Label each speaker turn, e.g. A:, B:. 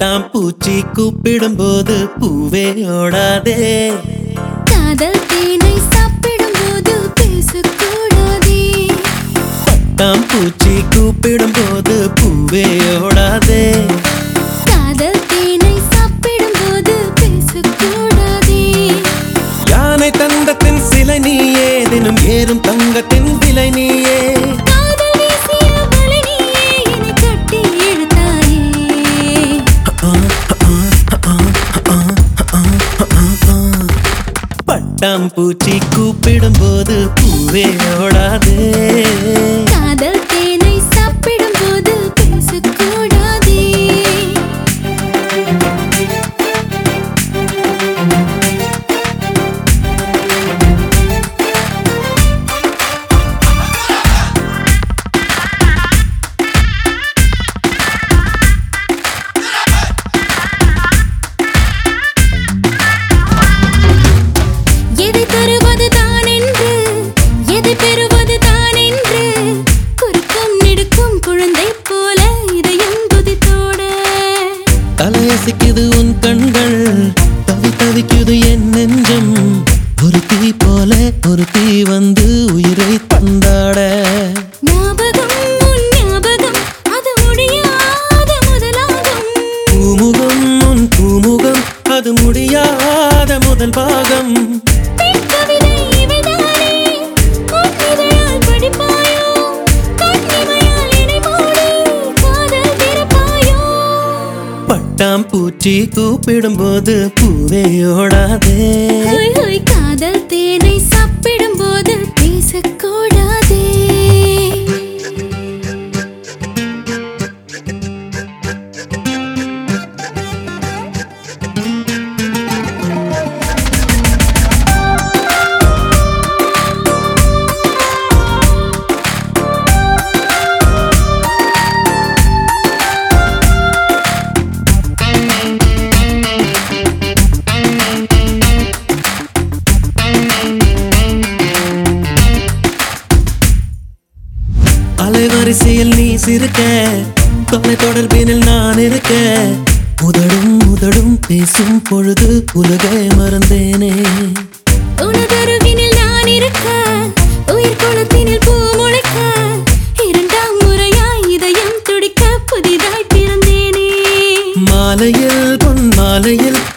A: பட்டாம் பூச்சி கூப்பிடும்போது பூவே ஓடாதே
B: காதல் தேனை சாப்பிடும்போது பேசக்கூடாதே
A: பட்டாம் பூச்சி கூப்பிடும்போது பூவே ஓடாதே
B: காதல் தேனை சாப்பிடும்போது பேசக்கூடாதே
A: யானை தந்தத்தின் சிலை நீயே தினம் ஏறும் தங்கத்தின் விலை நீயே
B: காதல் வீசிய வலை நீயே என்னை கட்டி இழுத்தாயே
A: பட்டாம் பூச்சி கூப்பிடும்போது பூவே ஓடாதே
B: காதல் தேனை சாப்பிடும்போது பேசக்கூடாதே எதை தருவது தான் என்று எதை பெறுவது தான் என்று குறுக்கும் நெடுக்கும் குழந்தை போல இதயம் குதித்தோட
A: தலையசிக்குது உன் கண்கள் தவி தவிக்குது என் நெஞ்சம் ஒரு தீ போல ஒரு தீ வந்து உயிரை தந்தாட
B: ஞாபகம் உன் ஞாபகம் அது முடியாத முதலாகும்
A: பூமுகம் உன் பூமுகம் அது முடியாத முதல் பாகம்
B: பெண் கவிதை இவைதானே உன் இதழால் படிப்பாயோ கண்ணிமையால் இடை மூடி காதல் திறப்பாயோ
A: பட்டாம் பூச்சி கூப்பிடும்போது பூவே ஓடாதே
B: ஹோய் ஹோய் காதல் தேனை சாப்பிடும்போது பேசக்கூடாதே
A: அலைவரிசையில் நீ சிரிக்க தொலை தொடர்பினில் நான் இருக்க உதடும் உதடும் பேசும் பொழுது உலகை மறந்தேனே
B: உனதருகினில் நான் இருக்க உயிர் குளத்தினில் பூ முளைக்க இரண்டாம் முறையாய் இதயம் துடிக்க புதிதாய் பிறந்தேனே
A: மாலையில் பொன் மாலையில்